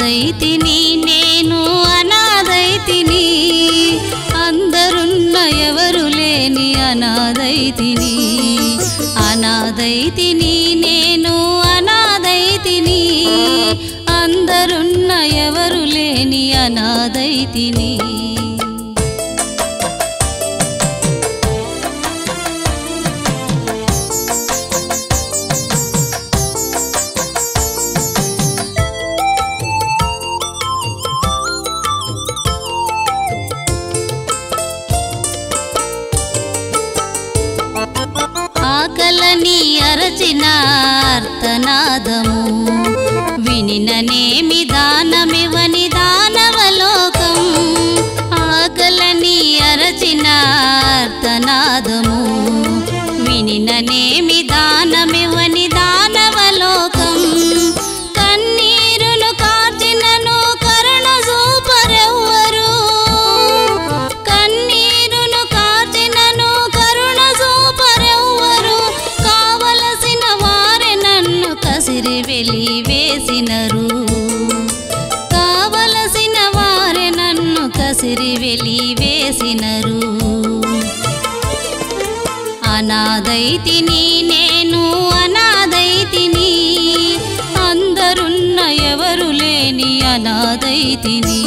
అనాథైతిని నేను అనాథైతిని అందరున్న ఎవరు లేని అనాథైతిని అనాథైతిని నేను అనాథైతిని అందరున్న ఎవరు లేని అనాథైతిని ఆకలని అరచిన అర్థనాదము వినిననేమి దానమివని దానవలోకం ఆకలని అరచిన అర్థనాదము వినిననేమి దానమివని దానవలోకం కన్నీరును కార్చినను కరుణ చూపరెవ్వరు కన్నీరును కార్చినను కరుణ చూపరెవ్వరు కావలసిన వారే నన్ను కసిరి వెలి వేసినరు కావలసిన వారే నన్ను కసిరి వెలి వేసినరు అనాథైతిని నేను అనాథైతిని అందరున్న ఎవరు లేని అనాథైతిని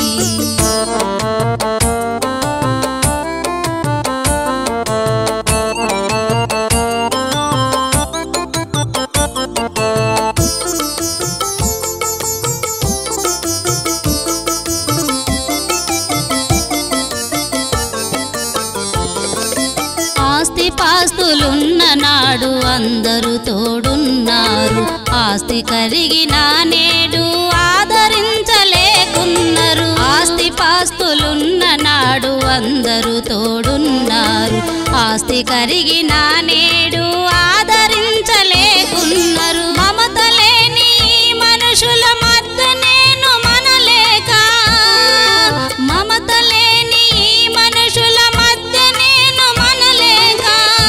ఆస్తి పాస్తులున్న నాడు అందరూ తోడున్నారు ఆస్తి కరిగిన నేడు ఆదరించలేకున్నారు ఆస్తి పాస్తులున్న నాడు అందరూ తోడున్నారు ఆస్తి కరిగిన నేడు ఆదరించలేకున్నారు మమత లేని ఈ మనుషుల మధ్య నేను మనలేక మమత లేని ఈ మనుషుల మధ్య నేను మనలేక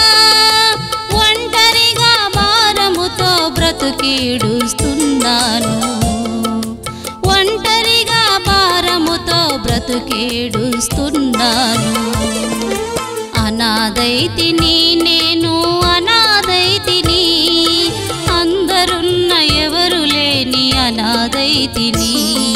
ఒంటరిగా భారముతో బ్రతుకీడుస్తున్నాను ఒంటరిగా భారముతో బ్రతుకేడుస్తున్నాను అనాథైతిని నేను అనాథైతిని అందరున్న ఎవరు లేని అనాథైతిని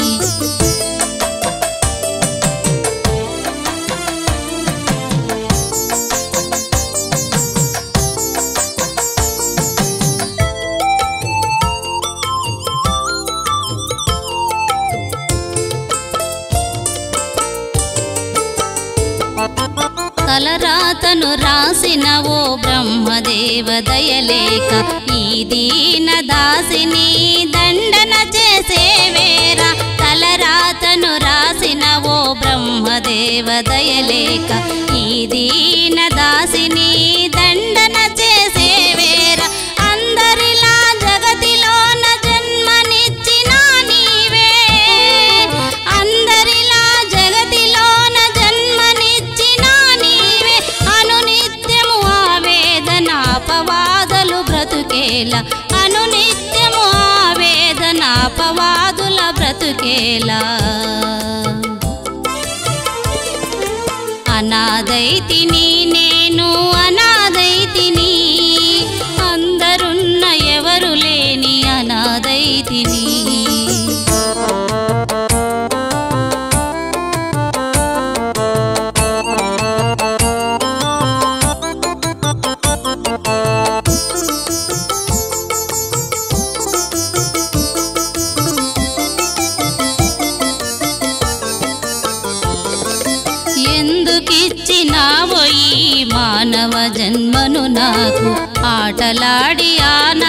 తలరాతను రాసిన ఓ బ్రహ్మదేవ దయలేక ఈ దీన దాసిని దండన చేసే వేరా తలరాతను రాసిన ఓ బ్రహ్మదేవ దయలేక ఈ దీన దాసిని దండన చేసే వేరా అందరిలా జగతిలోన జన్మనిచ్చిన నీవే అందరిలా జగతిలోన జన్మనిచ్చిన నీవే అనునిత్యము ఆవేదన అపవాదులు బ్రతుకేలా అనునిత్యము ఆవేదన అపవాదుల బ్రతుకేలా అనాథైతిని నేను అనాథైతిని అందరున్న ఎవరు లేని అనాథైతిని ఎందుకిచ్చినావో ఈ మానవ జన్మను నాకు ఆటలాడి ఆనంద